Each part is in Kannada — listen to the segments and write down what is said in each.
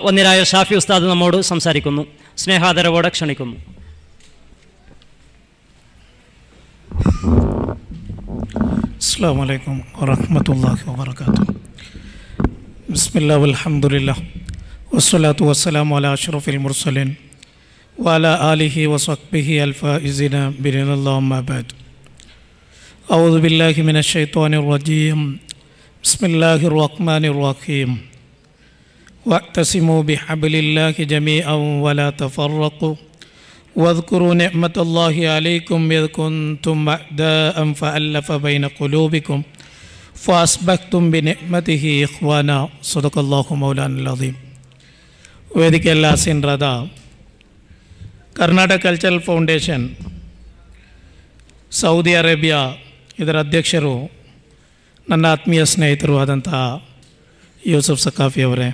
ഒന്നിരായ ഷാഫി ഉസ്താദ് നമ്മോട് സംസാരിക്കുന്നു സ്നേഹാദരവോടെ ക്ഷണിക്കുന്നു السلام عليكم ورحمة الله وبركاته بسم الله والحمد لله والصلاة والسلام على أشرف المرسلين وعلى آله وصحبه الفائزين بإذن الله ما بعد أعوذ بالله من الشيطان الرجيم بسم الله الرحمن الرحيم واعتصموا بحبل الله جميعا ولا تفرقوا واذكروا نعمة الله عليكم إذ كنتم أعداء فألف بين قلوبكم فأصبحتم بنعمته إخوانا صدق الله مولانا العظيم ವೇದಿಕೆಯಲ್ಲಿ ಆಸೀನರಾದ Karnataka cultural foundation Saudi Arabia ಇದರ ಅಧ್ಯಕ್ಷರು ನನ್ನ ಆತ್ಮೀಯ ಸ್ನೇಹಿತರು ಆದಂತಹ ಯೂಸುಫ್ ಸಕಾಫಿ ಅವರೇ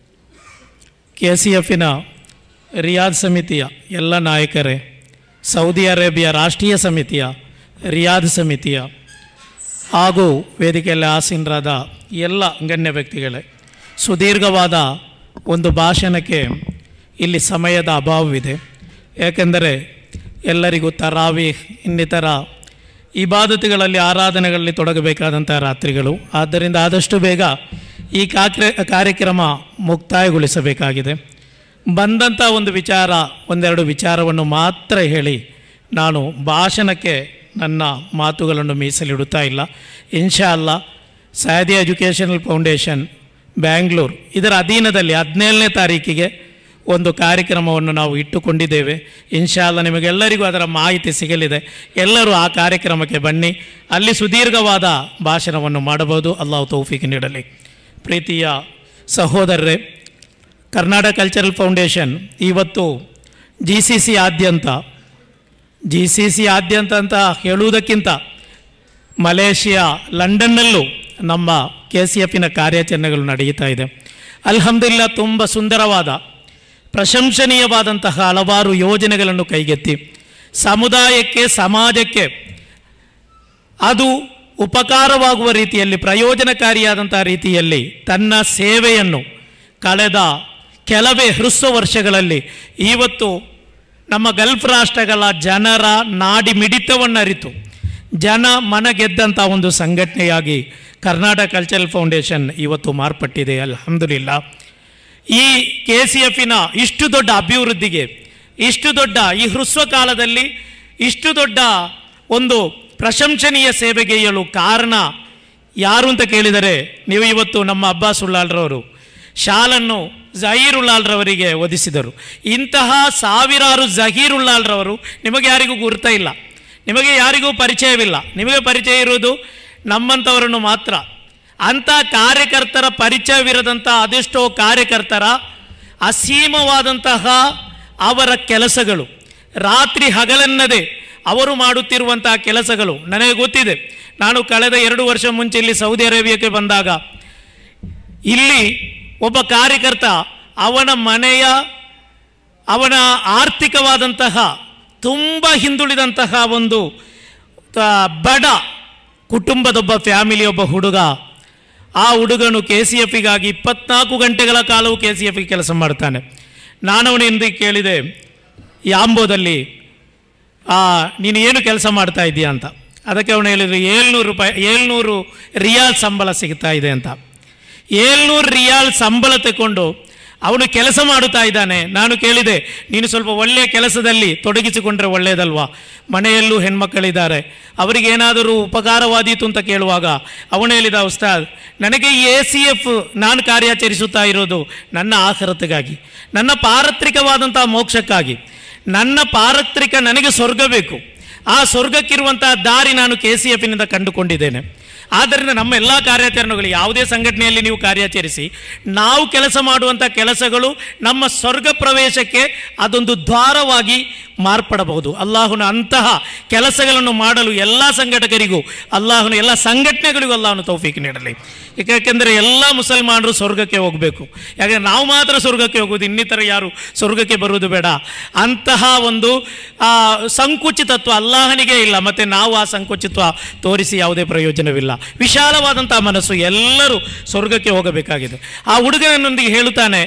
ಕೆ ಸಿ ಎಫಿನ ರಿಯಾದ್ ಸಮಿತಿಯ ಎಲ್ಲ ನಾಯಕರೇ ಸೌದಿ ಅರೇಬಿಯಾ ರಾಷ್ಟ್ರೀಯ ಸಮಿತಿಯ ರಿಯಾದ್ ಸಮಿತಿಯ ಹಾಗೂ ವೇದಿಕೆಯಲ್ಲಿ ಆಸೀನರಾದ ಎಲ್ಲ ಗಣ್ಯ ವ್ಯಕ್ತಿಗಳೇ ಸುದೀರ್ಘವಾದ ಒಂದು ಭಾಷಣಕ್ಕೆ ಇಲ್ಲಿ ಸಮಯದ ಅಭಾವವಿದೆ ಏಕೆಂದರೆ ಎಲ್ಲರಿಗೂ ತರಾವಿ ಇನ್ನಿತರ ಇಬಾದತುಗಳಲ್ಲಿ ಆರಾಧನೆಗಳಲ್ಲಿ ತೊಡಗಬೇಕಾದಂಥ ರಾತ್ರಿಗಳು ಆದ್ದರಿಂದ ಆದಷ್ಟು ಬೇಗ ಈ ಕಾಕ್ರೆ ಕಾರ್ಯಕ್ರಮ ಮುಕ್ತಾಯಗೊಳಿಸಬೇಕಾಗಿದೆ ಬಂದಂಥ ಒಂದು ವಿಚಾರ ಒಂದೆರಡು ವಿಚಾರವನ್ನು ಮಾತ್ರ ಹೇಳಿ ನಾನು ಭಾಷಣಕ್ಕೆ ನನ್ನ ಮಾತುಗಳನ್ನು ಮೀಸಲಿಡುತ್ತಾ ಇಲ್ಲ ಇನ್ಶಾ ಅಲ್ಲ ಸಾದಿ ಎಜುಕೇಷನಲ್ ಫೌಂಡೇಶನ್ ಬ್ಯಾಂಗ್ಳೂರು ಇದರ ಅಧೀನದಲ್ಲಿ ಹದಿನೇಳನೇ ತಾರೀಕಿಗೆ ಒಂದು ಕಾರ್ಯಕ್ರಮವನ್ನು ನಾವು ಇಟ್ಟುಕೊಂಡಿದ್ದೇವೆ ಇನ್ಶಾ ಅಲ್ಲ ನಿಮಗೆಲ್ಲರಿಗೂ ಅದರ ಮಾಹಿತಿ ಸಿಗಲಿದೆ ಎಲ್ಲರೂ ಆ ಕಾರ್ಯಕ್ರಮಕ್ಕೆ ಬನ್ನಿ ಅಲ್ಲಿ ಸುದೀರ್ಘವಾದ ಭಾಷಣವನ್ನು ಮಾಡಬಹುದು ಅಲ್ಲಾಹು ತೌಫೀಕ್ ನೀಡಲಿ ಪ್ರೀತಿಯ ಸಹೋದರರೇ ಕರ್ನಾಟಕ ಕಲ್ಚರಲ್ ಫೌಂಡೇಶನ್ ಇವತ್ತು ಜಿ ಸಿ ಸಿ ಆದ್ಯಂತ ಜಿ ಸಿ ಸಿ ಆದ್ಯಂತ ಅಂತ ಹೇಳುವುದಕ್ಕಿಂತ ಮಲೇಷಿಯಾ ಲಂಡನ್ನಲ್ಲೂ ನಮ್ಮ ಕೆ ಸಿ ಎಫಿನ ಕಾರ್ಯಾಚರಣೆಗಳು ನಡೆಯುತ್ತಾ ಇದೆ ಅಲ್ಹಮ್ದುಲಿಲ್ಲ ತುಂಬ ಸುಂದರವಾದ ಪ್ರಶಂಸನೀಯವಾದಂತಹ ಹಲವಾರು ಯೋಜನೆಗಳನ್ನು ಕೈಗೆತ್ತಿ ಸಮುದಾಯಕ್ಕೆ ಸಮಾಜಕ್ಕೆ ಅದು ಉಪಕಾರವಾಗುವ ರೀತಿಯಲ್ಲಿ ಪ್ರಯೋಜನಕಾರಿಯಾದಂಥ ರೀತಿಯಲ್ಲಿ ತನ್ನ ಸೇವೆಯನ್ನು ಕಳೆದ ಕೆಲವೇ ಹೃಸ್ವ ವರ್ಷಗಳಲ್ಲಿ ಇವತ್ತು ನಮ್ಮ ಗಲ್ಫ್ ರಾಷ್ಟ್ರಗಳ ಜನರ ನಾಡಿ ಮಿಡಿತವನ್ನು ಅರಿತು ಜನ ಮನಗೆದ್ದಂಥ ಒಂದು ಸಂಘಟನೆಯಾಗಿ ಕರ್ನಾಟಕ ಕಲ್ಚರಲ್ ಫೌಂಡೇಶನ್ ಇವತ್ತು ಮಾರ್ಪಟ್ಟಿದೆ ಅಲ್ಹಮ್ದುಲಿಲ್ಲ ಈ ಕೆ ಸಿ ಎಫಿನ ಇಷ್ಟು ದೊಡ್ಡ ಅಭಿವೃದ್ಧಿಗೆ ಇಷ್ಟು ದೊಡ್ಡ ಈ ಹೃಸ್ವ ಕಾಲದಲ್ಲಿ ಇಷ್ಟು ದೊಡ್ಡ ಒಂದು ಪ್ರಶಂಸನೀಯ ಸೇವೆಗೆಯಲು ಕಾರಣ ಯಾರು ಅಂತ ಕೇಳಿದರೆ ನೀವು ಇವತ್ತು ನಮ್ಮ ಅಬ್ಬಾಸ್ ಉಳ್ಳಾಲ್ರವರು ಶಾಲನ್ನು ಜಹೀರ್ ಉಳ್ಳಾಲ್ರವರಿಗೆ ಒದಿಸಿದರು ಇಂತಹ ಸಾವಿರಾರು ಜಹೀರ್ ಉಳ್ಳಾಲ್ರವರು ನಿಮಗೆ ಯಾರಿಗೂ ಗುರ್ತ ಇಲ್ಲ ನಿಮಗೆ ಯಾರಿಗೂ ಪರಿಚಯವಿಲ್ಲ ನಿಮಗೆ ಪರಿಚಯ ಇರುವುದು ನಮ್ಮಂಥವರನ್ನು ಮಾತ್ರ ಅಂಥ ಕಾರ್ಯಕರ್ತರ ಪರಿಚಯವಿರದಂಥ ಅದೆಷ್ಟೋ ಕಾರ್ಯಕರ್ತರ ಅಸೀಮವಾದಂತಹ ಅವರ ಕೆಲಸಗಳು ರಾತ್ರಿ ಹಗಲೆನ್ನದೆ ಅವರು ಮಾಡುತ್ತಿರುವಂತಹ ಕೆಲಸಗಳು ನನಗೆ ಗೊತ್ತಿದೆ ನಾನು ಕಳೆದ ಎರಡು ವರ್ಷ ಮುಂಚೆ ಇಲ್ಲಿ ಸೌದಿ ಅರೇಬಿಯಾಕ್ಕೆ ಬಂದಾಗ ಇಲ್ಲಿ ಒಬ್ಬ ಕಾರ್ಯಕರ್ತ ಅವನ ಮನೆಯ ಅವನ ಆರ್ಥಿಕವಾದಂತಹ ತುಂಬ ಹಿಂದುಳಿದಂತಹ ಒಂದು ತ- ಬಡ ಕುಟುಂಬದೊಬ್ಬ ಫ್ಯಾಮಿಲಿ ಒಬ್ಬ ಹುಡುಗ ಆ ಹುಡುಗನು ಕೆ ಸಿ ಎಫಿಗಾಗಿ ಇಪ್ಪತ್ನಾಲ್ಕು ಗಂಟೆಗಳ ಕಾಲವು ಕೆ ಸಿ ಎಫಿಗೆ ಕೆಲಸ ಮಾಡ್ತಾನೆ ನಾನು ಅವನಿಂದ ಕೇಳಿದೆ ಯಾಂಬೋದಲ್ಲಿ ಆ, ನೀನು ಏನು ಕೆಲಸ ಮಾಡ್ತಾ ಇದ್ದೀಯಾ ಅಂತ ಅದಕ್ಕೆ ಅವನು ಹೇಳಿದ್ರು ಏಳ್ನೂರು ರೂಪಾಯಿ ಏಳ್ನೂರು ರಿಯಾಲ್ ಸಂಬಳ ಸಿಗ್ತಾ ಇದೆ ಅಂತ ಏಳ್ನೂರು ರಿಯಾಲ್ ಸಂಬಳ ತಗೊಂಡು ಅವನು ಕೆಲಸ ಮಾಡುತ್ತಾ ಇದ್ದಾನೆ ನಾನು ಕೇಳಿದೆ ನೀನು ಸ್ವಲ್ಪ ಒಳ್ಳೆಯ ಕೆಲಸದಲ್ಲಿ ತೊಡಗಿಸಿಕೊಂಡ್ರೆ ಒಳ್ಳೆಯದಲ್ವಾ ಮನೆಯಲ್ಲೂ ಹೆಣ್ಮಕ್ಕಳಿದ್ದಾರೆ ಅವರಿಗೇನಾದರೂ ಉಪಕಾರವಾದೀತು ಅಂತ ಕೇಳುವಾಗ ಅವನು ಹೇಳಿದ ಉಸ್ತಾದ್ ನನಗೆ ಎ ಸಿ ಎಫ್ ನಾನು ಕಾರ್ಯಾಚರಿಸುತ್ತಾ ಇರೋದು ನನ್ನ ಆಖರತೆಗಾಗಿ ನನ್ನ ಪಾರತ್ರಿಕವಾದಂಥ ಮೋಕ್ಷಕ್ಕಾಗಿ ನನ್ನ ಪಾರತ್ರಿಕ ನನಗೆ ಸ್ವರ್ಗ ಬೇಕು ಆ ಸ್ವರ್ಗಕ್ಕಿರುವಂತಹ ದಾರಿ ನಾನು ಕೆ ಸಿ ಎಫಿನಿಂದ ಕಂಡುಕೊಂಡಿದ್ದೇನೆ ಆದ್ದರಿಂದ ನಮ್ಮ ಎಲ್ಲ ಕಾರ್ಯಾಚರಣೆಗಳು ಯಾವುದೇ ಸಂಘಟನೆಯಲ್ಲಿ ನೀವು ಕಾರ್ಯಾಚರಿಸಿ ನಾವು ಕೆಲಸ ಮಾಡುವಂಥ ಕೆಲಸಗಳು ನಮ್ಮ ಸ್ವರ್ಗ ಪ್ರವೇಶಕ್ಕೆ ಅದೊಂದು ದ್ವಾರವಾಗಿ ಮಾರ್ಪಡಬಹುದು ಅಲ್ಲಾಹುನ ಅಂತಹ ಕೆಲಸಗಳನ್ನು ಮಾಡಲು ಎಲ್ಲ ಸಂಘಟಕರಿಗೂ ಅಲ್ಲಾಹುನ ಎಲ್ಲ ಸಂಘಟನೆಗಳಿಗೂ ಅಲ್ಲಾಹನು ತೌಫೀಕ್ ನೀಡಲಿ ಏಕೆಂದರೆ ಎಲ್ಲ ಮುಸಲ್ಮಾನರು ಸ್ವರ್ಗಕ್ಕೆ ಹೋಗಬೇಕು ಯಾಕಂದರೆ ನಾವು ಮಾತ್ರ ಸ್ವರ್ಗಕ್ಕೆ ಹೋಗುವುದು ಇನ್ನಿತರ ಯಾರು ಸ್ವರ್ಗಕ್ಕೆ ಬರುವುದು ಬೇಡ ಅಂತಹ ಒಂದು ಆ, ಸಂಕುಚಿತತ್ವ ಅಲ್ಲಾಹನಿಗೆ ಇಲ್ಲ ಮತ್ತು ನಾವು ಆ ಸಂಕುಚಿತ್ವ ತೋರಿಸಿ ಯಾವುದೇ ಪ್ರಯೋಜನವಿಲ್ಲ ವಿಶಾಲವಾದಂಥ ಮನಸ್ಸು ಎಲ್ಲರೂ ಸ್ವರ್ಗಕ್ಕೆ ಹೋಗಬೇಕಾಗಿದೆ ಆ ಹುಡುಗನೊಂದಿಗೆ ಹೇಳುತ್ತಾನೆ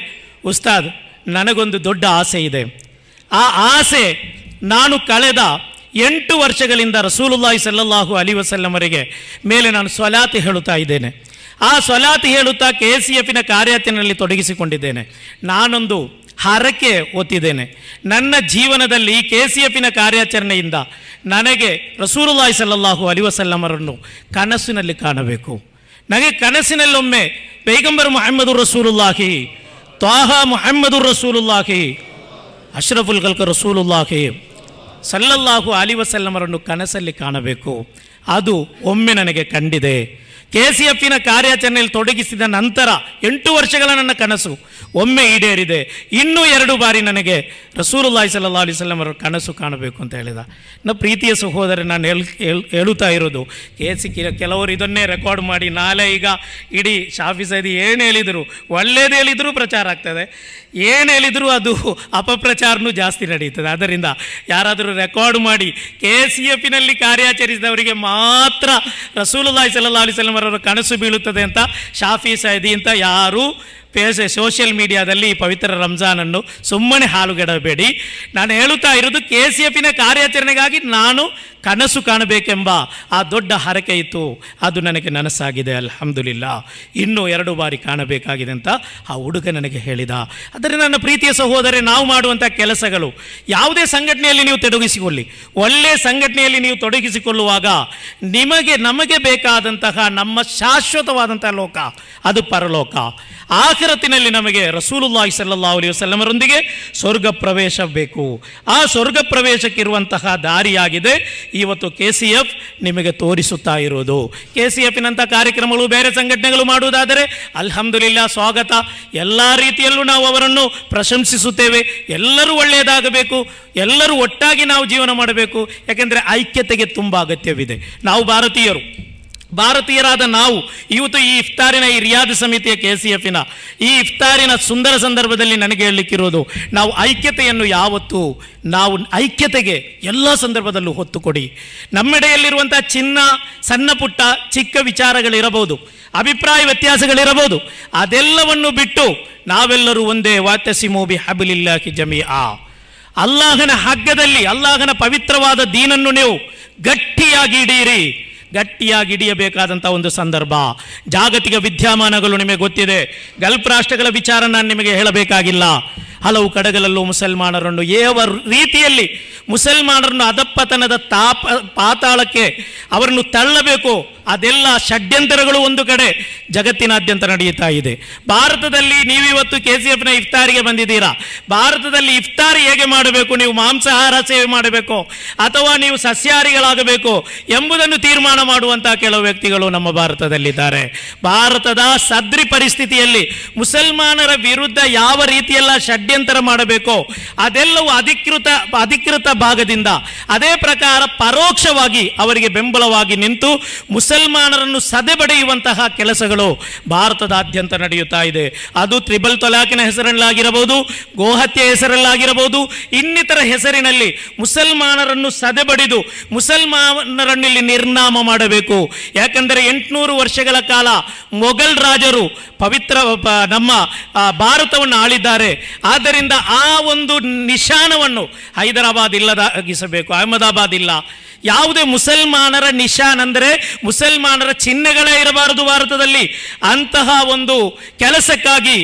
ಉಸ್ತಾದ್ ನನಗೊಂದು ದೊಡ್ಡ ಆಸೆ ಇದೆ ಆ ಆಸೆ ನಾನು ಕಳೆದ ಎಂಟು ವರ್ಷಗಳಿಂದ ರಸೂಲುಲ್ಲಾಹಿ ಸಲ್ಲಲ್ಲಾಹು ಅಲಿ ವಸಲ್ಲಮರಿಗೆ ಮೇಲೆ ನಾನು ಸ್ವಲಾತಿ ಹೇಳುತ್ತಾ ಇದ್ದೇನೆ ಆ ಸ್ವಲಾತಿ ಹೇಳುತ್ತಾ ಕೆ ಸಿ ಎಫಿನ ಕಾರ್ಯಾಚರಣೆಯಲ್ಲಿ ತೊಡಗಿಸಿಕೊಂಡಿದ್ದೇನೆ ನಾನೊಂದು ಹರಕೆ ಒತ್ತಿದ್ದೇನೆ ನನ್ನ ಜೀವನದಲ್ಲಿ ಕೆ ಸಿ ಎಫಿನ ಕಾರ್ಯಾಚರಣೆಯಿಂದ ನನಗೆ ರಸೂಲುಲ್ಲಾಹಿ ಸಲ್ಲಲ್ಲಾಹು ಅಲಿ ವಸಲ್ಲಮರನ್ನು ಕನಸಿನಲ್ಲಿ ಕಾಣಬೇಕು ನನಗೆ ಕನಸಿನಲ್ಲೊಮ್ಮೆ ಪೈಗಂಬರ್ ಮೊಹಮ್ಮದು ರಸೂಲುಲ್ಲಾಹಿ ತ್ವಾಹ ಮೊಹಮ್ಮದು ರಸೂಲುಲ್ಲಾಹಿ ಅಶ್ರಫುಲ್ ಕಲ್ಕ ರಸೂಲುಲ್ಲಾಹಿ ಸಲ್ಲಲ್ಲಾಹು ಅಲಿ ವಸಲ್ಲಮರನ್ನು ಕನಸಲ್ಲಿ ಕಾಣಬೇಕು ಅದು ಒಮ್ಮೆ ನನಗೆ ಕಂಡಿದೆ ಕೆ ಸಿ ಎಫಿನ ಕಾರ್ಯಾಚರಣೆಯಲ್ಲಿ ತೊಡಗಿಸಿದ ನಂತರ ಎಂಟು ವರ್ಷಗಳ ನನ್ನ ಕನಸು ಒಮ್ಮೆ ಈಡೇರಿದೆ ಇನ್ನೂ ಎರಡು ಬಾರಿ ನನಗೆ ರಸೂಲುಲ್ಲಾಹಿ ಸಲ್ಲಾ ಅಲಿ ಅವರ ಕನಸು ಕಾಣಬೇಕು ಅಂತ ಹೇಳಿದ ನನ್ನ ಪ್ರೀತಿಯ ಸಹೋದರ ನಾನು ಹೇಳ ಹೇಳ್- ಹೇಳುತ್ತಾ ಇರೋದು ಕೆ ಸಿ ಕೆಲವರು ಇದನ್ನೇ ರೆಕಾರ್ಡ್ ಮಾಡಿ ನಾಳೆ ಈಗ ಇಡೀ ಶಾಫಿ ಸೈದಿ ಏನು ಹೇಳಿದರು ಒಳ್ಳೇದು ಹೇಳಿದರೂ ಪ್ರಚಾರ ಆಗ್ತದೆ ಏನು ಹೇಳಿದರೂ ಅದು ಅಪಪ್ರಚಾರನೂ ಜಾಸ್ತಿ ನಡೀತದೆ ಆದ್ದರಿಂದ ಯಾರಾದರೂ ರೆಕಾರ್ಡ್ ಮಾಡಿ ಕೆ ಸಿ ಎಫಿನಲ್ಲಿ ಕಾರ್ಯಾಚರಿಸಿದವರಿಗೆ ಮಾತ್ರ ರಸೂಲುಲ್ಲಾಹಿ ಸಲ್ಲಾ ಅಲಿ ಅವರ ಕನಸು ಬೀಳುತ್ತದೆ ಅಂತ ಶಾಫಿ ಸೈದಿ ಅಂತ ಯಾರೂ ಪೇಸ್ ಸೋಷಿಯಲ್ ಮೀಡಿಯಾದಲ್ಲಿ ಈ ಪವಿತ್ರ ರಂಜಾನನ್ನು ಸುಮ್ಮನೆ ಹಾಲುಗೆಡಬೇಡಿ ನಾನು ಹೇಳುತ್ತಾ ಇರೋದು ಕೆ ಸಿ ಎಫಿನ ಕಾರ್ಯಾಚರಣೆಗಾಗಿ ನಾನು ಕನಸು ಕಾಣಬೇಕೆಂಬ ಆ ದೊಡ್ಡ ಹರಕೆ ಇತ್ತು ಅದು ನನಗೆ ನನಸಾಗಿದೆ ಅಲ್ಹಮ್ದುಲಿಲ್ಲ ಇನ್ನೂ ಎರಡು ಬಾರಿ ಕಾಣಬೇಕಾಗಿದೆ ಅಂತ ಆ ಹುಡುಗ ನನಗೆ ಹೇಳಿದ ಆದರೆ ನನ್ನ ಪ್ರೀತಿಯ ಸಹೋದರಿ ನಾವು ಮಾಡುವಂಥ ಕೆಲಸಗಳು ಯಾವುದೇ ಸಂಘಟನೆಯಲ್ಲಿ ನೀವು ತೊಡಗಿಸಿಕೊಳ್ಳಿ ಒಳ್ಳೆಯ ಸಂಘಟನೆಯಲ್ಲಿ ನೀವು ತೊಡಗಿಸಿಕೊಳ್ಳುವಾಗ ನಿಮಗೆ ನಮಗೆ ಬೇಕಾದಂತಹ ನಮ್ಮ ಶಾಶ್ವತವಾದಂತಹ ಲೋಕ ಅದು ಪರಲೋಕ ಆಖರತಿನಲ್ಲಿ ನಮಗೆ ರಸೂಲುಲ್ಲಾಹಿ ಸಲ್ಲಾ ಅಲಿ ವಸಲ್ಲಮರೊಂದಿಗೆ ಸ್ವರ್ಗ ಪ್ರವೇಶ ಬೇಕು ಆ ಸ್ವರ್ಗ ಪ್ರವೇಶಕ್ಕಿರುವಂತಹ ದಾರಿಯಾಗಿದೆ ಇವತ್ತು ಕೆ ಸಿ ಎಫ್ ನಿಮಗೆ ತೋರಿಸುತ್ತಾ ಇರೋದು ಕೆ ಸಿ ಎಫಿನಂಥ ಕಾರ್ಯಕ್ರಮಗಳು ಬೇರೆ ಸಂಘಟನೆಗಳು ಮಾಡುವುದಾದರೆ ಅಲ್ಹಮ್ದುಲಿಲ್ಲ ಸ್ವಾಗತ ಎಲ್ಲ ರೀತಿಯಲ್ಲೂ ನಾವು ಅವರನ್ನು ಪ್ರಶಂಸಿಸುತ್ತೇವೆ ಎಲ್ಲರೂ ಒಳ್ಳೆಯದಾಗಬೇಕು ಎಲ್ಲರೂ ಒಟ್ಟಾಗಿ ನಾವು ಜೀವನ ಮಾಡಬೇಕು ಯಾಕೆಂದರೆ ಐಕ್ಯತೆಗೆ ತುಂಬ ಅಗತ್ಯವಿದೆ ನಾವು ಭಾರತೀಯರು ಭಾರತೀಯರಾದ ನಾವು ಇವತ್ತು ಈ ಇಫ್ತಾರಿನ ಈ ರಿಯಾದ್ ಸಮಿತಿಯ ಕೆ ಸಿ ಎಫಿನ ಈ ಇಫ್ತಾರಿನ ಸುಂದರ ಸಂದರ್ಭದಲ್ಲಿ ನನಗೆ ಹೇಳಲಿಕ್ಕಿರೋದು ನಾವು ಐಕ್ಯತೆಯನ್ನು ಯಾವತ್ತೂ ನಾವು ಐಕ್ಯತೆಗೆ ಎಲ್ಲ ಸಂದರ್ಭದಲ್ಲೂ ಹೊತ್ತು ಕೊಡಿ ನಮ್ಮೆಡೆಯಲ್ಲಿರುವಂಥ ಚಿನ್ನ ಸಣ್ಣ ಪುಟ್ಟ ಚಿಕ್ಕ ವಿಚಾರಗಳಿರಬಹುದು ಅಭಿಪ್ರಾಯ ವ್ಯತ್ಯಾಸಗಳಿರಬಹುದು ಅದೆಲ್ಲವನ್ನು ಬಿಟ್ಟು ನಾವೆಲ್ಲರೂ ಒಂದೇ ವಾತ್ಯಸಿಮೋಬಿ ಹಬಿಲಿಲ್ಲಾಹಿ ಜಮಿ ಆ ಅಲ್ಲಾಹನ ಹಗ್ಗದಲ್ಲಿ ಅಲ್ಲಾಹನ ಪವಿತ್ರವಾದ ದೀನನ್ನು ನೀವು ಗಟ್ಟಿಯಾಗಿ ಹಿಡಿಯಿರಿ ಗಟ್ಟಿಯಾಗಿ ಹಿಡಿಯಬೇಕಾದಂಥ ಒಂದು ಸಂದರ್ಭ ಜಾಗತಿಕ ವಿದ್ಯಮಾನಗಳು ನಿಮಗೆ ಗೊತ್ತಿದೆ ಗಲ್ಫ್ ರಾಷ್ಟ್ರಗಳ ವಿಚಾರ ನಾನು ನಿಮಗೆ ಹೇಳಬೇಕಾಗಿಲ್ಲ ಹಲವು ಕಡೆಗಳಲ್ಲೂ ಮುಸಲ್ಮಾನರನ್ನು ಯಾವ ರೀತಿಯಲ್ಲಿ ಮುಸಲ್ಮಾನರನ್ನು ಅಧಪ್ಪತನದ ತಾಪ ಪಾತಾಳಕ್ಕೆ ಅವರನ್ನು ತಳ್ಳಬೇಕು ಅದೆಲ್ಲ ಷಡ್ಯಂತರಗಳು ಒಂದು ಕಡೆ ಜಗತ್ತಿನಾದ್ಯಂತ ನಡೆಯುತ್ತಾ ಇದೆ ಭಾರತದಲ್ಲಿ ನೀವಿವತ್ತು ಕೆ ಸಿ ಎಫ್ನ ಇಫ್ತಾರಿಗೆ ಬಂದಿದ್ದೀರಾ ಭಾರತದಲ್ಲಿ ಇಫ್ತಾರಿ ಹೇಗೆ ಮಾಡಬೇಕು ನೀವು ಮಾಂಸಾಹಾರ ಸೇವೆ ಮಾಡಬೇಕು ಅಥವಾ ನೀವು ಸಸ್ಯಾಹಾರಿಗಳಾಗಬೇಕು ಎಂಬುದನ್ನು ತೀರ್ಮಾನ ಮಾಡುವಂತಹ ಕೆಲವು ವ್ಯಕ್ತಿಗಳು ನಮ್ಮ ಭಾರತದಲ್ಲಿದ್ದಾರೆ ಭಾರತದ ಸದ್ರಿ ಪರಿಸ್ಥಿತಿಯಲ್ಲಿ ಮುಸಲ್ಮಾನರ ವಿರುದ್ಧ ಯಾವ ರೀತಿಯೆಲ್ಲ ಷಡ್ಯಂತರ ಮಾಡಬೇಕೋ ಅದೆಲ್ಲವೂ ಅಧಿಕೃತ ಅಧಿಕೃತ ಭಾಗದಿಂದ ಅದೇ ಪ್ರಕಾರ ಪರೋಕ್ಷವಾಗಿ ಅವರಿಗೆ ಬೆಂಬಲವಾಗಿ ನಿಂತು ಮುಸಲ್ಮಾನರನ್ನು ಸದೆಬಡೆಯುವಂತಹ ಕೆಲಸಗಳು ಭಾರತದಾದ್ಯಂತ ನಡೆಯುತ್ತಾ ಇದೆ ಅದು ತ್ರಿಬಲ್ ತೊಲಾಕಿನ ಹೆಸರಲ್ಲಾಗಿರಬಹುದು ಗೋಹತ್ಯೆ ಹೆಸರಲ್ಲಾಗಿರಬಹುದು ಇನ್ನಿತರ ಹೆಸರಿನಲ್ಲಿ ಮುಸಲ್ಮಾನರನ್ನು ಸದೆಬಡಿದು ಮುಸಲ್ಮಾನರನ್ನು ಇಲ್ಲಿ ನಿರ್ನಾಮ ಮಾಡಬೇಕು ಯಾಕಂದರೆ ಎಂಟುನೂರು ವರ್ಷಗಳ ಕಾಲ ಮೊಘಲ್ ರಾಜರು ಪವಿತ್ರ ಪ- ನಮ್ಮ ಆ, ಭಾರತವನ್ನು ಆಳಿದ್ದಾರೆ ಆದ್ದರಿಂದ ಆ ಒಂದು ನಿಶಾನವನ್ನು ಹೈದರಾಬಾದ್ ಇಲ್ಲದಾಗಿಸಬೇಕು ಅಹಮದಾಬಾದ್ ಇಲ್ಲ ಯಾವುದೇ ಮುಸಲ್ಮಾನರ ನಿಶಾನ್ ಅಂದರೆ ಮುಸಲ್ಮಾನರ ಚಿಹ್ನೆಗಳೇ ಇರಬಾರದು ಭಾರತದಲ್ಲಿ ಅಂತಹ ಒಂದು ಕೆಲಸಕ್ಕಾಗಿ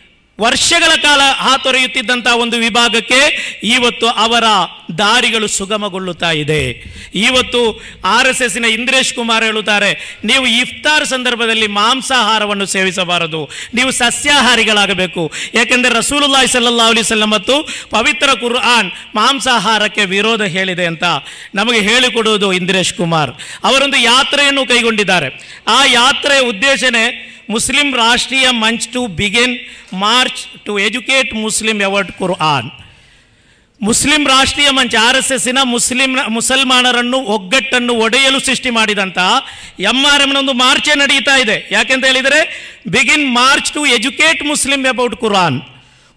ವರ್ಷಗಳ ಕಾಲ ಹಾತೊರೆಯುತ್ತಿದ್ದಂತಹ ಒಂದು ವಿಭಾಗಕ್ಕೆ ಇವತ್ತು ಅವರ ದಾರಿಗಳು ಸುಗಮಗೊಳ್ಳುತ್ತಾ ಇದೆ ಇವತ್ತು ಆರ್ ಎಸ್ ಎಸ್ಸಿನ ಇಂದ್ರೇಶ್ ಕುಮಾರ್ ಹೇಳುತ್ತಾರೆ ನೀವು ಇಫ್ತಾರ್ ಸಂದರ್ಭದಲ್ಲಿ ಮಾಂಸಾಹಾರವನ್ನು ಸೇವಿಸಬಾರದು ನೀವು ಸಸ್ಯಾಹಾರಿಗಳಾಗಬೇಕು ಯಾಕೆಂದರೆ ರಸೂಲುಲ್ಲಾಹಿ ಸಲ್ಲಾ ಅಲಿಸಲ್ಲ ಮತ್ತು ಪವಿತ್ರ ಕುರ್ಆನ್ ಮಾಂಸಾಹಾರಕ್ಕೆ ವಿರೋಧ ಹೇಳಿದೆ ಅಂತ ನಮಗೆ ಹೇಳಿಕೊಡುವುದು ಇಂದ್ರೇಶ್ ಕುಮಾರ್ ಅವರೊಂದು ಯಾತ್ರೆಯನ್ನು ಕೈಗೊಂಡಿದ್ದಾರೆ ಆ ಯಾತ್ರೆಯ ಉದ್ದೇಶನೇ Muslim Rashtriya Manch to begin march to educate Muslim toward Quran Muslim Rashtriya Manch R S ಎಸ್ಸಿನ ಮುಸ್ಲಿಂ ಮುಸಲ್ಮಾನರನ್ನು ಒಗ್ಗಟ್ಟನ್ನು ಒಡೆಯಲು ಸೃಷ್ಟಿ ಮಾಡಿದಂತಹ ಎಂ ಆರ್ ಎಮ್ನ ಒಂದು ಮಾರ್ಚೇ ನಡೀತಾ ಇದೆ ಯಾಕೆಂತ ಹೇಳಿದರೆ begin march to educate Muslim about Quran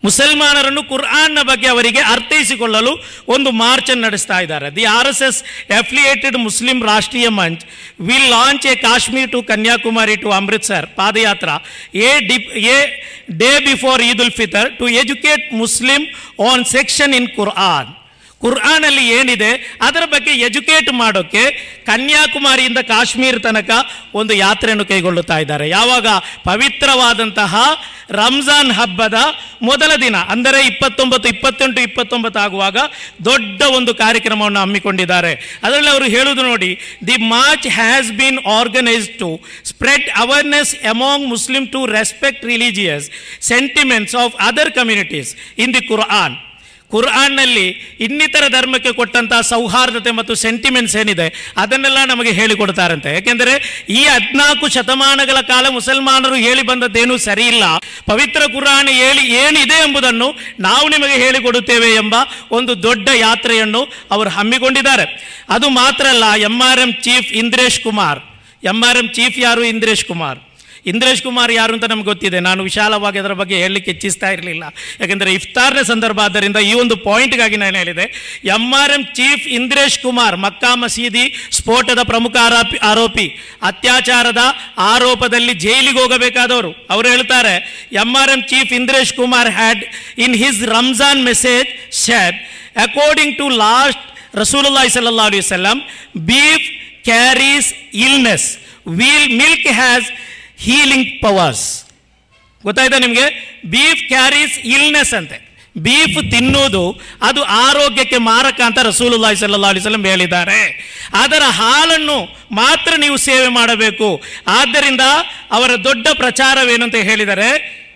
ಮುಸಲ್ಮಾನರನ್ನು ಕುರ್ಆನ್ನ ಬಗ್ಗೆ ಅವರಿಗೆ ಅರ್ಥೈಸಿಕೊಳ್ಳಲು ಒಂದು ಮಾರ್ಚ್ ಅನ್ನು ನಡೆಸ್ತಾ ಇದ್ದಾರೆ the R S S affiliated Muslim Rashtriya Manch will launch a Kashmir to Kanyakumari to Amritsar padayatra a ಡಿ a day before Eid ul Fitr to educate Muslim on section in Quran ಕುರ್ಆನಲ್ಲಿ ಏನಿದೆ ಅದರ ಬಗ್ಗೆ ಎಜುಕೇಟ್ ಮಾಡೋಕ್ಕೆ ಕನ್ಯಾಕುಮಾರಿಯಿಂದ ಕಾಶ್ಮೀರ ತನಕ ಒಂದು ಯಾತ್ರೆಯನ್ನು ಕೈಗೊಳ್ಳುತ್ತಾ ಇದ್ದಾರೆ ಯಾವಾಗ ಪವಿತ್ರವಾದಂತಹ ರಂಜಾನ್ ಹಬ್ಬದ ಮೊದಲ ದಿನ ಅಂದರೆ ಇಪ್ಪತ್ತೊಂಬತ್ತು ಇಪ್ಪತ್ತೆಂಟು ಇಪ್ಪತ್ತೊಂಬತ್ತು ಆಗುವಾಗ ದೊಡ್ಡ ಒಂದು ಕಾರ್ಯಕ್ರಮವನ್ನು ಹಮ್ಮಿಕೊಂಡಿದ್ದಾರೆ ಅದರಲ್ಲಿ ಅವರು ಹೇಳುವುದು ನೋಡಿ the march has been organised to spread awareness among Muslim to respect religious sentiments of other communities in the Quran ಕುರ್ಆನ್ನಲ್ಲಿ ಇನ್ನಿತರ ಧರ್ಮಕ್ಕೆ ಕೊಟ್ಟಂತಹ ಸೌಹಾರ್ದತೆ ಮತ್ತು ಸೆಂಟಿಮೆಂಟ್ಸ್ ಏನಿದೆ ಅದನ್ನೆಲ್ಲ ನಮಗೆ ಹೇಳಿಕೊಡ್ತಾರಂತೆ ಯಾಕೆಂದರೆ ಈ ಹದಿನಾಲ್ಕು ಶತಮಾನಗಳ ಕಾಲ ಮುಸಲ್ಮಾನರು ಹೇಳಿ ಬಂದದ್ದೇನೂ ಸರಿ ಇಲ್ಲ ಪವಿತ್ರ ಕುರಾನ್ ಹೇಳಿ ಏನಿದೆ ಎಂಬುದನ್ನು ನಾವು ನಿಮಗೆ ಹೇಳಿಕೊಡುತ್ತೇವೆ ಎಂಬ ಒಂದು ದೊಡ್ಡ ಯಾತ್ರೆಯನ್ನು ಅವರು ಹಮ್ಮಿಕೊಂಡಿದ್ದಾರೆ ಅದು ಮಾತ್ರ ಅಲ್ಲ M R M chief Indresh Kumar M R M chief ಯಾರು ಇಂದ್ರೇಶ್ ಕುಮಾರ್ ಇಂದ್ರೇಶ್ ಕುಮಾರ್ ಯಾರು ಅಂತ ನಮ್ಗೆ ಗೊತ್ತಿದೆ ನಾನು ವಿಶಾಲವಾಗಿ ಅದರ ಬಗ್ಗೆ ಹೇಳಲಿಕ್ಕೆ ಇಚ್ಛಿಸ್ತಾ ಇರಲಿಲ್ಲ ಯಾಕೆಂದರೆ ಇಫ್ತಾರ್ನ ಸಂದರ್ಭ ಆದ್ದರಿಂದ ಈ ಒಂದು ಪಾಯಿಂಟ್ಗಾಗಿ ನಾನು ಹೇಳಿದೆ M R M chief Indresh Kumar Mecca ಮಸೀದಿ ಸ್ಫೋಟದ ಪ್ರಮುಖ ಆರೋಪಿ ಆರೋಪಿ ಅತ್ಯಾಚಾರದ ಆರೋಪದಲ್ಲಿ ಜೈಲಿಗೆ ಹೋಗಬೇಕಾದವರು ಅವರು ಹೇಳ್ತಾರೆ M R M chief Indresh Kumar had in his Ramzan message said according to last ರಸೂಲುಲ್ಲಾಹಿ ಸಲ್ಲಾ ಅಲಿ ವಸಲ್ಲಂ beef carries illness while milk has healing powers ಗೊತ್ತಾಯ್ತಾ ನಿಮಗೆ ಬೀಫ್ ಕ್ಯಾರೀಸ್ ಇಲ್ನೆಸ್ ಅಂತೆ ಬೀಫ್ ತಿನ್ನುವುದು ಅದು ಆರೋಗ್ಯಕ್ಕೆ ಮಾರಕ ಅಂತ ರಸೂಲುಲ್ಲಾಹಿ ಸಲ್ಲಾ ಅಲಿಸ್ಲಂ ಹೇಳಿದ್ದಾರೆ ಅದರ ಹಾಲನ್ನು ಮಾತ್ರ ನೀವು ಸೇವೆ ಮಾಡಬೇಕು ಆದ್ದರಿಂದ ಅವರ ದೊಡ್ಡ ಪ್ರಚಾರವೇನಂತ ಹೇಳಿದರೆ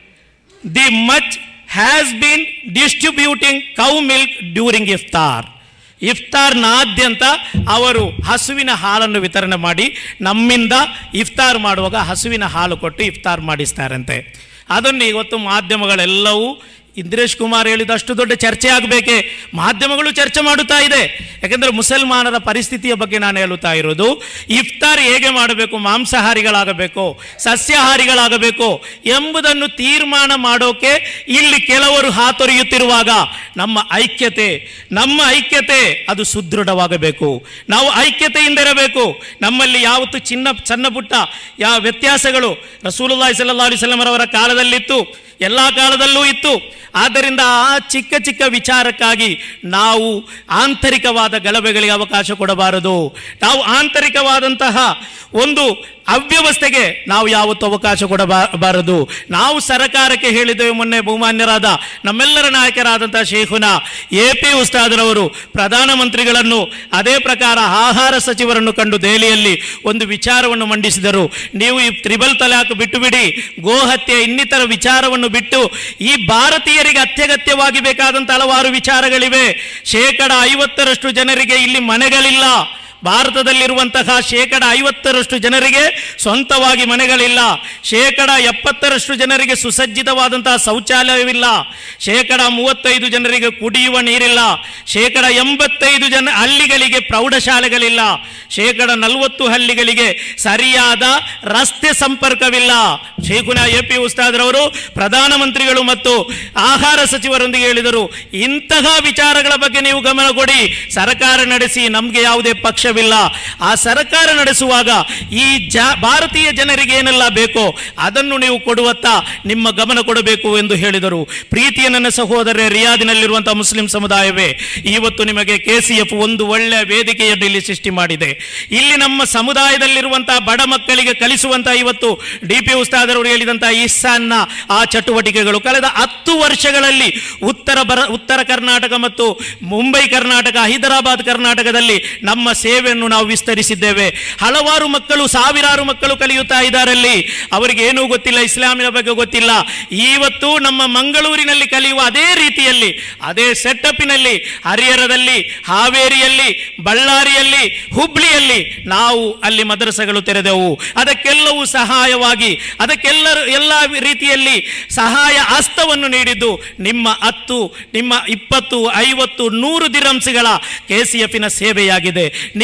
the much has been distributing cow milk during ಇಫ್ತಾರ್ ಇಫ್ತಾರ್ನಾದ್ಯಂತ ಅವರು ಹಸುವಿನ ಹಾಲನ್ನು ವಿತರಣೆ ಮಾಡಿ ನಮ್ಮಿಂದ ಇಫ್ತಾರ್ ಮಾಡುವಾಗ ಹಸುವಿನ ಹಾಲು ಕೊಟ್ಟು ಇಫ್ತಾರ್ ಮಾಡಿಸ್ತಾರಂತೆ ಅದನ್ನು ಇವತ್ತು ಮಾಧ್ಯಮಗಳೆಲ್ಲವೂ ಇಂದ್ರೇಶ್ ಕುಮಾರ್ ಹೇಳಿದಷ್ಟು ದೊಡ್ಡ ಚರ್ಚೆ ಆಗಬೇಕೆ ಮಾಧ್ಯಮಗಳು ಚರ್ಚೆ ಮಾಡುತ್ತಾ ಇದೆ ಯಾಕೆಂದರೆ ಮುಸಲ್ಮಾನರ ಪರಿಸ್ಥಿತಿಯ ಬಗ್ಗೆ ನಾನು ಹೇಳುತ್ತಾ ಇರೋದು ಇಫ್ತಾರ್ ಹೇಗೆ ಮಾಡಬೇಕು ಮಾಂಸಾಹಾರಿಗಳಾಗಬೇಕು ಸಸ್ಯಾಹಾರಿಗಳಾಗಬೇಕು ಎಂಬುದನ್ನು ತೀರ್ಮಾನ ಮಾಡೋಕೆ ಇಲ್ಲಿ ಕೆಲವರು ಹಾತೊರೆಯುತ್ತಿರುವಾಗ ನಮ್ಮ ಐಕ್ಯತೆ ನಮ್ಮ ಐಕ್ಯತೆ ಅದು ಸುದೃಢವಾಗಬೇಕು ನಾವು ಐಕ್ಯತೆಯಿಂದ ಇರಬೇಕು ನಮ್ಮಲ್ಲಿ ಯಾವತ್ತು ಚಿನ್ನ ಸಣ್ಣ ಪುಟ್ಟ ಯಾವ ವ್ಯತ್ಯಾಸಗಳು ರಸೂಲುಲ್ಲಾಹಿ ಸಲ್ಲಾ ಅಲಿಸ್ಲಮರವರ ಕಾಲದಲ್ಲಿತ್ತು ಎಲ್ಲ ಕಾಲದಲ್ಲೂ ಇತ್ತು ಆದ್ದರಿಂದ ಆ ಚಿಕ್ಕ ಚಿಕ್ಕ ವಿಚಾರಕ್ಕಾಗಿ ನಾವು ಆಂತರಿಕವಾದ ಗಲಭೆಗಳಿಗೆ ಅವಕಾಶ ಕೊಡಬಾರದು ನಾವು ಆಂತರಿಕವಾದಂತಹ ಒಂದು ಅವ್ಯವಸ್ಥೆಗೆ ನಾವು ಯಾವತ್ತು ಅವಕಾಶ ಕೊಡಬಾರದು ನಾವು ಸರಕಾರಕ್ಕೆ ಹೇಳಿದ್ದೇವೆ ಮೊನ್ನೆ ಬಹುಮಾನ್ಯರಾದ ನಮ್ಮೆಲ್ಲರ ನಾಯಕರಾದಂತಹ ಶೇಖುನ ಎ ಪಿ ಉಸ್ತಾದರವರು ಪ್ರಧಾನಮಂತ್ರಿಗಳನ್ನು ಅದೇ ಪ್ರಕಾರ ಆಹಾರ ಸಚಿವರನ್ನು ಕಂಡು ದೆಹಲಿಯಲ್ಲಿ ಒಂದು ವಿಚಾರವನ್ನು ಮಂಡಿಸಿದರು ನೀವು ಈ ತ್ರಿಬಲ್ ತಲಾಕ್ ಬಿಟ್ಟು ಬಿಡಿ ಗೋಹತ್ಯೆ ಇನ್ನಿತರ ವಿಚಾರವನ್ನು ಬಿಟ್ಟು ಈ ಭಾರತೀಯರಿಗೆ ಅತ್ಯಗತ್ಯವಾಗಿ ಬೇಕಾದಂಥ ಹಲವಾರು ವಿಚಾರಗಳಿವೆ ಶೇಕಡ ಐವತ್ತರಷ್ಟು ಜನರಿಗೆ ಇಲ್ಲಿ ಮನೆಗಳಿಲ್ಲ ಭಾರತದಲ್ಲಿರುವಂತಹ ಶೇಕಡ ಐವತ್ತರಷ್ಟು ಜನರಿಗೆ ಸ್ವಂತವಾಗಿ ಮನೆಗಳಿಲ್ಲ ಶೇಕಡ ಎಪ್ಪತ್ತರಷ್ಟು ಜನರಿಗೆ ಸುಸಜ್ಜಿತವಾದಂತಹ ಶೌಚಾಲಯವಿಲ್ಲ ಶೇಕಡ ಮೂವತ್ತೈದು ಜನರಿಗೆ ಕುಡಿಯುವ ನೀರಿಲ್ಲ ಶೇಕಡ ಎಂಬತ್ತೈದು ಜನ ಹಳ್ಳಿಗಳಿಗೆ ಪ್ರೌಢಶಾಲೆಗಳಿಲ್ಲ ಶೇಕಡ ನಲವತ್ತು ಹಳ್ಳಿಗಳಿಗೆ ಸರಿಯಾದ ರಸ್ತೆ ಸಂಪರ್ಕವಿಲ್ಲ ಶೇಖುನ ಎ ಪಿ ಉಸ್ತಾದ್ರವರು ಪ್ರಧಾನಮಂತ್ರಿಗಳು ಮತ್ತು ಆಹಾರ ಸಚಿವರೊಂದಿಗೆ ಹೇಳಿದರು ಇಂತಹ ವಿಚಾರಗಳ ಬಗ್ಗೆ ನೀವು ಗಮನ ಕೊಡಿ ಸರ್ಕಾರ ನಡೆಸಿ ನಮಗೆ ಯಾವುದೇ ಪಕ್ಷವಿಲ್ಲ ಆ ಸರ್ಕಾರ ನಡೆಸುವಾಗ ಈ ಜ ಭಾರತೀಯ ಜನರಿಗೆ ಏನೆಲ್ಲ ಬೇಕೋ ಅದನ್ನು ನೀವು ಕೊಡುವತ್ತ ನಿಮ್ಮ ಗಮನ ಕೊಡಬೇಕು ಎಂದು ಹೇಳಿದರು ಪ್ರೀತಿಯ ನನ್ನ ಸಹೋದರ ರಿಯಾದಿನಲ್ಲಿರುವಂತಹ ಮುಸ್ಲಿಂ ಸಮುದಾಯವೇ ಇವತ್ತು ನಿಮಗೆ ಕೆ ಸಿ ಎಫ್ ಒಂದು ಒಳ್ಳೆಯ ವೇದಿಕೆಯನ್ನು ಇಲ್ಲಿ ಸೃಷ್ಟಿ ಮಾಡಿದೆ ಇಲ್ಲಿ ನಮ್ಮ ಸಮುದಾಯದಲ್ಲಿರುವಂತಹ ಬಡ ಮಕ್ಕಳಿಗೆ ಕಲಿಸುವಂತಹ ಇವತ್ತು ಡಿ ಪಿ ಉಸ್ತಾದರವರು ಹೇಳಿದಂತಹ ಇಸ್ಸಾನ್ನ ಆ ಚಟುವಟಿಕೆಗಳು ಕಳೆದ ಹತ್ತು ವರ್ಷಗಳಲ್ಲಿ ಉತ್ತರ ಬರ ಉತ್ತರ ಕರ್ನಾಟಕ ಮತ್ತು ಮುಂಬೈ ಕರ್ನಾಟಕ ಹೈದರಾಬಾದ್ ಕರ್ನಾಟಕದಲ್ಲಿ ನಮ್ಮ ಸೇವೆಯನ್ನು ನಾವು ವಿಸ್ತರಿಸಿದ್ದೇವೆ ಹಲವಾರು ಮಕ್ಕಳು ಸಾವಿರಾರು ಮಕ್ಕಳು ಕಲಿಯುತ್ತಾ ಇದ್ದಾರಲ್ಲಿ ಅವರಿಗೆ ಏನೂ ಗೊತ್ತಿಲ್ಲ ಇಸ್ಲಾಮಿನ ಬಗ್ಗೆ ಗೊತ್ತಿಲ್ಲ ಇವತ್ತು ನಮ್ಮ ಮಂಗಳೂರಿನಲ್ಲಿ ಕಲಿಯುವ ಅದೇ ರೀತಿಯಲ್ಲಿ ಅದೇ ಸೆಟಪ್ಪಿನಲ್ಲಿ ಹರಿಹರದಲ್ಲಿ ಹಾವೇರಿಯಲ್ಲಿ ಬಳ್ಳಾರಿಯಲ್ಲಿ ಹುಬ್ಳಿಯಲ್ಲಿ ನಾವು ಅಲ್ಲಿ ಮದ್ರಸೆಗಳು ತೆರೆದೆವು ಅದಕ್ಕೆಲ್ಲವೂ ಸಹಾಯವಾಗಿ ಅದಕ್ಕೆಲ್ಲರೂ ಎಲ್ಲ ರೀತಿಯಲ್ಲಿ ಸಹಾಯ ಹಸ್ತವನ್ನು ನೀಡಿದ್ದು ನಿಮ್ಮ ಹತ್ತು ನಿಮ್ಮ ಇಪ್ಪತ್ತು ಐವತ್ತು ನೂರು ದಿರಂಸಿಗಳ ಕೆ ಸಿ ಎಫಿನ ಸೇವೆಯಾಗಿದೆ ನೀವು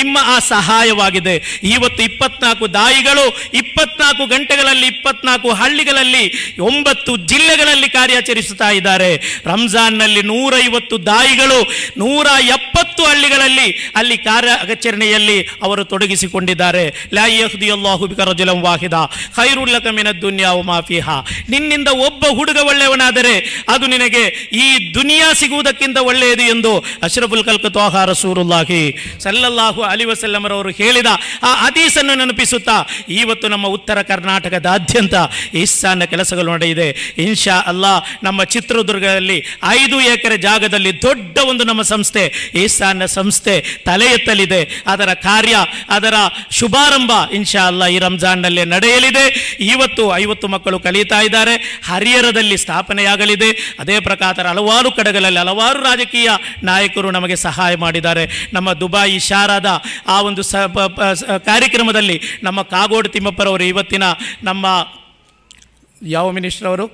ನಿಮ್ಮ ಆ ಸಹಾಯವಾಗಿದೆ ಇವತ್ತು ಇಪ್ಪತ್ನಾಲ್ಕು ದಾಯಿಗಳು ಇಪ್ಪತ್ನಾಲ್ಕು ಗಂಟೆಗಳಲ್ಲಿ ಇಪ್ಪತ್ನಾಲ್ಕು ಹಳ್ಳಿಗಳಲ್ಲಿ ಒಂಬತ್ತು ಜಿಲ್ಲೆಗಳಲ್ಲಿ ಕಾರ್ಯಾಚರಿಸುತ್ತಾ ಇದ್ದಾರೆ ರಂಜಾನ್ನಲ್ಲಿ ನೂರೈವತ್ತು ದಾಯಿಗಳು ನೂರ ಎಪ್ಪತ್ತು ಹಳ್ಳಿಗಳಲ್ಲಿ ಅಲ್ಲಿ ಕಾರ್ಯಾಚರಣೆಯಲ್ಲಿ ಅವರು ತೊಡಗಿಸಿಕೊಂಡಿದ್ದಾರೆ ಲಾ ಯಹ್ದಿಯಲ್ಲಾಹು ಬಿಕ ರಜುಲಂ ವಾಹಿದ ಖೈರುಲ್ಲಕ ಮಿನ ದುನ್ಯಾ ವ ಮಾ ಫೀಹಾ. ನಿನ್ನಿಂದ ಒಬ್ಬ ಹುಡುಗ ಒಳ್ಳೆಯವನಾದರೆ ಅದು ನಿನಗೆ ಈ ದುನಿಯಾ ಸಿಗುವುದಕ್ಕಿಂತ ಒಳ್ಳೆಯದು ಎಂದು ಅಶ್ರಫುಲ್ ಕಲ್ಕ ತ್ವಾಹ ರಸೂರುಲ್ಲಾಹಿ ಸಲ್ಲಲ್ಲಾಹು ಅಲಿ ವಸಲ್ಲಮರವರು ಹೇಳಿದ ಆ ಹದೀಸನ್ನು ನೆನಪಿಸುತ್ತಾ ಇವತ್ತು ನಮ್ಮ ಉತ್ತರ ಕರ್ನಾಟಕದಾದ್ಯಂತ ಇಸ್ಸಾನ ಕೆಲಸಗಳು ನಡೆಯಿದೆ ಇನ್ಶಾ ಅಲ್ಲಾ ನಮ್ಮ ಚಿತ್ರದುರ್ಗದಲ್ಲಿ ಐದು ಎಕರೆ ಜಾಗದಲ್ಲಿ ದೊಡ್ಡ ಒಂದು ನಮ್ಮ ಸಂಸ್ಥೆ ಈಸಾನ ಸಂಸ್ಥೆ ತಲೆ ಎತ್ತಲಿದೆ ಅದರ ಕಾರ್ಯ ಅದರ ಶುಭಾರಂಭ ಇನ್ಶಾ ಅಲ್ಲಾ ಈ ರಂಜಾನ್ನಲ್ಲೇ ನಡೆಯಲಿದೆ ಇವತ್ತು ಐವತ್ತು ಮಕ್ಕಳು ಕಲಿತಾ ಇದ್ದಾರೆ ಹರಿಹರದಲ್ಲಿ ಸ್ಥಾಪನೆಯಾಗಲಿದೆ ಅದೇ ಪ್ರಕಾರ ಹಲವಾರು ಕಡೆಗಳಲ್ಲಿ ಹಲವಾರು ರಾಜಕೀಯ ನಾಯಕರು ನಮಗೆ ಸಹಾಯ ಮಾಡಿದ್ದಾರೆ ನಮ್ಮ ದುಬಾಯಿ ಶಾರಾದ ಆ ಒಂದು ಸ ಪ- ಪ- ಸ- ಕಾರ್ಯಕ್ರಮದಲ್ಲಿ ನಮ್ಮ ಕಾಗೋಡು ತಿಮ್ಮಪ್ಪರವರು ಇವತ್ತಿನ ನಮ್ಮ ಯಾವ ಮಿನಿಸ್ಟರ್ ಅವರು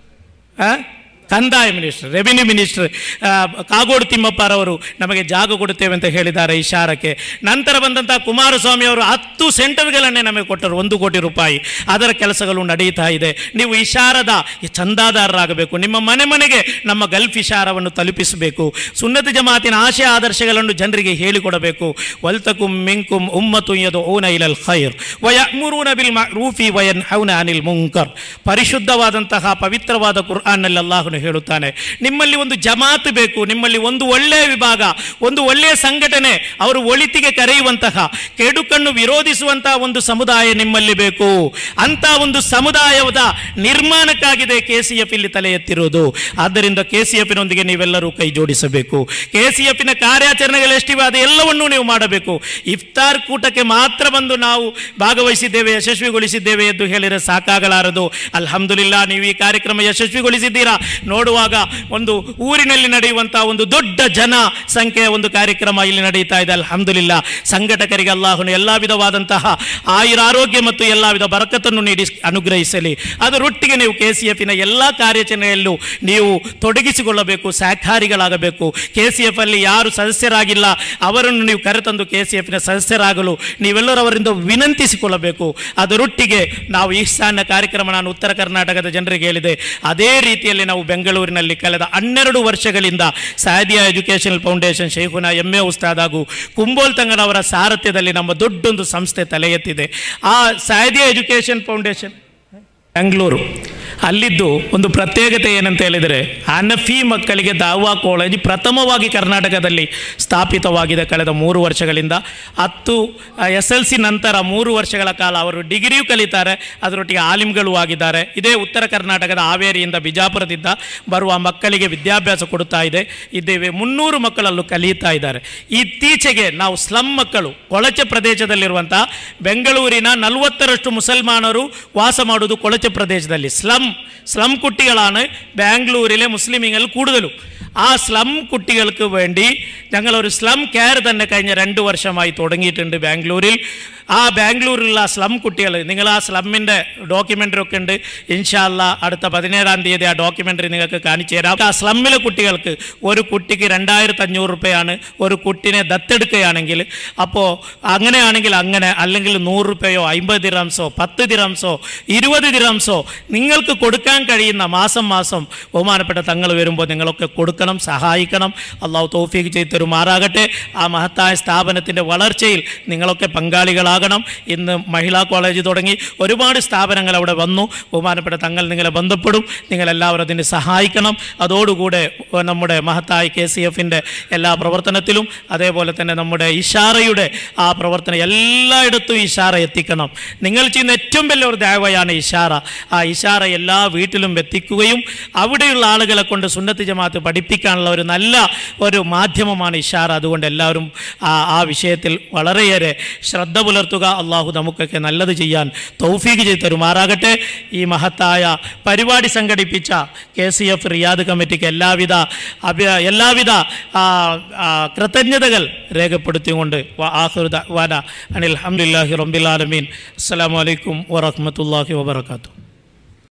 ಆ? ಕಂದಾಯ ಮಿನಿಸ್ಟರ್ ರೆವಿನ್ಯೂ ಮಿನಿಸ್ಟರ್ ಆ, ಕಾಗೋಡು ತಿಮ್ಮಪ್ಪರವರು ನಮಗೆ ಜಾಗ ಕೊಡುತ್ತೇವೆ ಅಂತ ಹೇಳಿದ್ದಾರೆ ಇಶಾರಕ್ಕೆ ನಂತರ ಬಂದಂಥ ಕುಮಾರಸ್ವಾಮಿ ಅವರು ಹತ್ತು ಸೆಂಟರ್ಗಳನ್ನೇ ನಮಗೆ ಕೊಟ್ಟರು ಒಂದು ಕೋಟಿ ರೂಪಾಯಿ ಅದರ ಕೆಲಸಗಳು ನಡೀತಾ ಇದೆ ನೀವು ಇಶಾರದ ಚಂದಾದಾರರಾಗಬೇಕು ನಿಮ್ಮ ಮನೆ ಮನೆಗೆ ನಮ್ಮ ಗಲ್ಫ್ ಇಶಾರವನ್ನು ತಲುಪಿಸಬೇಕು ಸುನ್ನತ ಜಮಾತಿನ ಆಶಯ ಆದರ್ಶಗಳನ್ನು ಜನರಿಗೆ ಹೇಳಿಕೊಡಬೇಕು ವಲ್ತಕುಂ ಮಿಂಕುಂ ಉಮ್ಮತು ಯದು ಓನ ಇಲಲ್ ಖೈರ್ ವಯಮುರೂನ ಬಿಲ್ ಮಅರೂಫಿ ವಯನ್ ಹೌನ ಅನಿಲ್ ಮುಂಕರ್ ಪರಿಶುದ್ಧವಾದಂತಹ ಪವಿತ್ರವಾದ ಕುರ್ಆನ್ನಲ್ಲಿ ಅಲ್ಲಾಹನು ಹೇಳುತ್ತಾನೆ ನಿಮ್ಮಲ್ಲಿ ಒಂದು ಜಮಾತ್ ಬೇಕು ನಿಮ್ಮಲ್ಲಿ ಒಂದು ಒಳ್ಳೆಯ ವಿಭಾಗ ಒಂದು ಒಳ್ಳೆಯ ಸಂಘಟನೆ ಅವರು ಒಳಿತಿಗೆ ಕರೆಯುವಂತಹ ಕೆಡುಕನ್ನು ವಿರೋಧಿಸುವಂತಹ ಒಂದು ಸಮುದಾಯ ನಿಮ್ಮಲ್ಲಿ ಬೇಕು ಅಂತ ಒಂದು ಸಮುದಾಯದ ನಿರ್ಮಾಣಕ್ಕಾಗಿದೆ ಕೆ ಸಿ ಎಫ್ ಇಲ್ಲಿ ತಲೆ ಎತ್ತಿರುವುದು ಆದ್ದರಿಂದ ಕೆ ಸಿ ಎಫ್ನೊಂದಿಗೆ ನೀವೆಲ್ಲರೂ ಕೈ ಜೋಡಿಸಬೇಕು ಕೆ ಸಿ ಎಫ್ನ ಕಾರ್ಯಾಚರಣೆಗಳು ಎಷ್ಟಿವೆ ಅದೆಲ್ಲವನ್ನೂ ನೀವು ಮಾಡಬೇಕು ಇಫ್ತಾರ್ ಕೂಟಕ್ಕೆ ಮಾತ್ರ ಬಂದು ನಾವು ಭಾಗವಹಿಸಿದ್ದೇವೆ ಯಶಸ್ವಿಗೊಳಿಸಿದ್ದೇವೆ ಎಂದು ಹೇಳಿದರೆ ಸಾಕಾಗಲಾರದು ಅಲ್ಹಮ್ದುಲಿಲ್ಲಾ ನೀವು ಈ ಕಾರ್ಯಕ್ರಮ ಯಶಸ್ವಿಗೊಳಿಸಿದ್ದೀರಾ ನೋಡುವಾಗ ಒಂದು ಊರಿನಲ್ಲಿ ನಡೆಯುವಂತಹ ಒಂದು ದೊಡ್ಡ ಜನ ಸಂಖ್ಯೆಯ ಒಂದು ಕಾರ್ಯಕ್ರಮ ಇಲ್ಲಿ ನಡೀತಾ ಇದೆ ಅಲ್ಹಮ್ದುಲಿಲ್ಲಾ ಸಂಘಟಕರಿಗೆ ಅಲ್ಲಾಹನು ಎಲ್ಲ ವಿಧವಾದಂತಹ ಆಯುರಾರೋಗ್ಯ ಮತ್ತು ಎಲ್ಲ ವಿಧ ಬರಕತ್ತನ್ನು ನೀಡಿ ಅನುಗ್ರಹಿಸಲಿ ಅದರೊಟ್ಟಿಗೆ ನೀವು ಕೆ ಸಿ ಎಫಿನ ಎಲ್ಲ ಕಾರ್ಯಾಚರಣೆಯಲ್ಲೂ ನೀವು ತೊಡಗಿಸಿಕೊಳ್ಳಬೇಕು ಸಹಕಾರಿಗಳಾಗಬೇಕು ಕೆ ಸಿ ಎಫ್ ಅಲ್ಲಿ ಯಾರು ಸದಸ್ಯರಾಗಿಲ್ಲ ಅವರನ್ನು ನೀವು ಕರೆತಂದು ಕೆ ಸಿ ಎಫ್ನ ಸದಸ್ಯರಾಗಲು ನೀವೆಲ್ಲರೂ ಅವರಿಂದ ವಿನಂತಿಸಿಕೊಳ್ಳಬೇಕು ಅದರೊಟ್ಟಿಗೆ ನಾವು ಈಶಾನ್ಯ ಕಾರ್ಯಕ್ರಮ ನಾನು ಉತ್ತರ ಕರ್ನಾಟಕದ ಜನರಿಗೆ ಹೇಳಿದೆ ಅದೇ ರೀತಿಯಲ್ಲಿ ನಾವು ಬೆಂಗಳೂರಿನಲ್ಲಿ ಕಳೆದ ಹನ್ನೆರಡು ವರ್ಷಗಳಿಂದ ಸಾದಿಯಾ ಎಜುಕೇಷನಲ್ ಫೌಂಡೇಶನ್ ಶೇಖುನ ಎಂ ಎ ಉಸ್ತಾದ್ ಹಾಗೂ ಕುಂಬೋಲ್ ತಂಗನವರ ಸಾರಥ್ಯದಲ್ಲಿ ನಮ್ಮ ದೊಡ್ಡೊಂದು ಸಂಸ್ಥೆ ತಲೆ ಎತ್ತಿದೆ ಆ ಸಾದಿಯಾ ಎಜುಕೇಷನ್ ಫೌಂಡೇಶನ್ ಬೆಂಗಳೂರು ಅಲ್ಲಿದ್ದು ಒಂದು ಪ್ರತ್ಯೇಕತೆ ಏನಂತ ಹೇಳಿದರೆ ಅನಫಿ ಮಕ್ಕಳಿಗೆ ದಾವಾ ಕಾಲೇಜ್ ಪ್ರಥಮವಾಗಿ ಕರ್ನಾಟಕದಲ್ಲಿ ಸ್ಥಾಪಿತವಾಗಿದೆ ಕಳೆದ ಮೂರು ವರ್ಷಗಳಿಂದ ಹತ್ತು ಎಸ್ ಎಲ್ ಸಿ ನಂತರ ಮೂರು ವರ್ಷಗಳ ಕಾಲ ಅವರು ಡಿಗ್ರಿಯೂ ಕಲಿತಾರೆ ಅದರೊಟ್ಟಿಗೆ ಆಲಿಮ್ಗಳು ಆಗಿದ್ದಾರೆ ಇದೇ ಉತ್ತರ ಕರ್ನಾಟಕದ ಹಾವೇರಿಯಿಂದ ಬಿಜಾಪುರದಿಂದ ಬರುವ ಮಕ್ಕಳಿಗೆ ವಿದ್ಯಾಭ್ಯಾಸ ಕೊಡುತ್ತಾ ಇದೆ ಇದ್ದೇವೆ ಮುನ್ನೂರು ಮಕ್ಕಳಲ್ಲೂ ಕಲಿಯುತ್ತಾ ಇದ್ದಾರೆ ಇತ್ತೀಚೆಗೆ ನಾವು ಸ್ಲಮ್ ಮಕ್ಕಳು ಕೊಳಚೆ ಪ್ರದೇಶದಲ್ಲಿರುವಂಥ ಬೆಂಗಳೂರಿನ ನಲವತ್ತರಷ್ಟು ಮುಸಲ್ಮಾನರು ವಾಸ ಮಾಡುವುದು ಕೊಳಚೆ പ്രദേശದಲ್ಲಿ സ്ലം സ്ലം കുട്ടികളാണ് ബാംഗ്ലൂരിലെ മുസ്ലിമീങ്ങൾ കൂടുതലും ആ സ്ലം കുട്ടികൾക്ക് വേണ്ടി ഞങ്ങൾ ഒരു സ്ലം കെയർ തന്നെ കഴിഞ്ഞ രണ്ട് വർഷമായി തുടങ്ങിയിട്ടുണ്ട് ബാംഗ്ലൂരിൽ ആ ബാംഗ്ലൂരിലുള്ള ആ സ്ലം കുട്ടികൾ നിങ്ങൾ ആ സ്ലമ്മിൻ്റെ ഡോക്യുമെൻ്ററി ഒക്കെ ഉണ്ട് ഇൻഷാല്ല അടുത്ത പതിനേഴാം തീയതി ആ ഡോക്യുമെൻ്ററി നിങ്ങൾക്ക് കാണിച്ചു തരാം ആ സ്ലമ്മിലെ കുട്ടികൾക്ക് ഒരു കുട്ടിക്ക് രണ്ടായിരത്തി അഞ്ഞൂറ് റുപ്യയാണ് ഒരു കുട്ടിനെ ദത്തെടുക്കുകയാണെങ്കിൽ അപ്പോൾ അങ്ങനെയാണെങ്കിൽ അങ്ങനെ അല്ലെങ്കിൽ നൂറ് റുപ്യയോ അമ്പത് ദിറംസോ പത്ത് ദിറംസോ ഇരുപത് ദിറംസോ നിങ്ങൾക്ക് കൊടുക്കാൻ കഴിയുന്ന മാസം മാസം ബഹുമാനപ്പെട്ട തങ്ങൾ വരുമ്പോൾ നിങ്ങളൊക്കെ കൊടുക്കണം സഹായിക്കണം അള്ളാഹു തോഫീക്ക് ചെയ്ത് തരുമാറാകട്ടെ ആ മഹത്തായ സ്ഥാപനത്തിൻ്റെ വളർച്ചയിൽ നിങ്ങളൊക്കെ പങ്കാളികളാകണം ഇന്ന് മഹിളാ കോളേജ് തുടങ്ങി ഒരുപാട് സ്ഥാപനങ്ങൾ അവിടെ വന്നു ബഹുമാനപ്പെട്ട തങ്ങൾ നിങ്ങളെ ബന്ധപ്പെടും നിങ്ങളെല്ലാവരും അതിന് സഹായിക്കണം അതോടുകൂടെ നമ്മുടെ മഹത്തായ കെ സി എഫിൻ്റെ എല്ലാ പ്രവർത്തനത്തിലും അതേപോലെ തന്നെ നമ്മുടെ ഇഷാറയുടെ ആ പ്രവർത്തനം എല്ലായിടത്തും ഇഷാറ എത്തിക്കണം നിങ്ങൾ ചെയ്യുന്ന ഏറ്റവും വലിയ ഒരു ദയവയാണ് ഇഷാറ ആ ഇഷാറ എല്ലാ വീട്ടിലും എത്തിക്കുകയും അവിടെയുള്ള ആളുകളെ കൊണ്ട് സുന്നത്ത് ജമാഅത്ത് പഠിപ്പിക്കാനുള്ള ഒരു നല്ല ഒരു മാധ്യമമാണ് ഇഷാറ അതുകൊണ്ട് എല്ലാവരും ആ ആ വിഷയത്തിൽ വളരെയേറെ ശ്രദ്ധ പുലർത്തുക അള്ളാഹു നമുക്കൊക്കെ നല്ലത് ചെയ്യാൻ തൗഫീക്ക് ചെയ്ത് തരുമാറാകട്ടെ ഈ മഹത്തായ പരിപാടി സംഘടിപ്പിച്ച കെ സി എഫ് റിയാദ് കമ്മിറ്റിക്ക് എല്ലാവിധ അഭ്യ എല്ലാവിധ ആ, ആ, കൃതജ്ഞതകൾ രേഖപ്പെടുത്തിക്കൊണ്ട് ആഹുദ വാന അനിൽ അഹമ്മദില്ലാഹി റബ്ബിൽ ആലമീൻ അസ്സലാമു അലൈക്കും വറഹ്മത്തുള്ളാഹി വബറകാതുഹു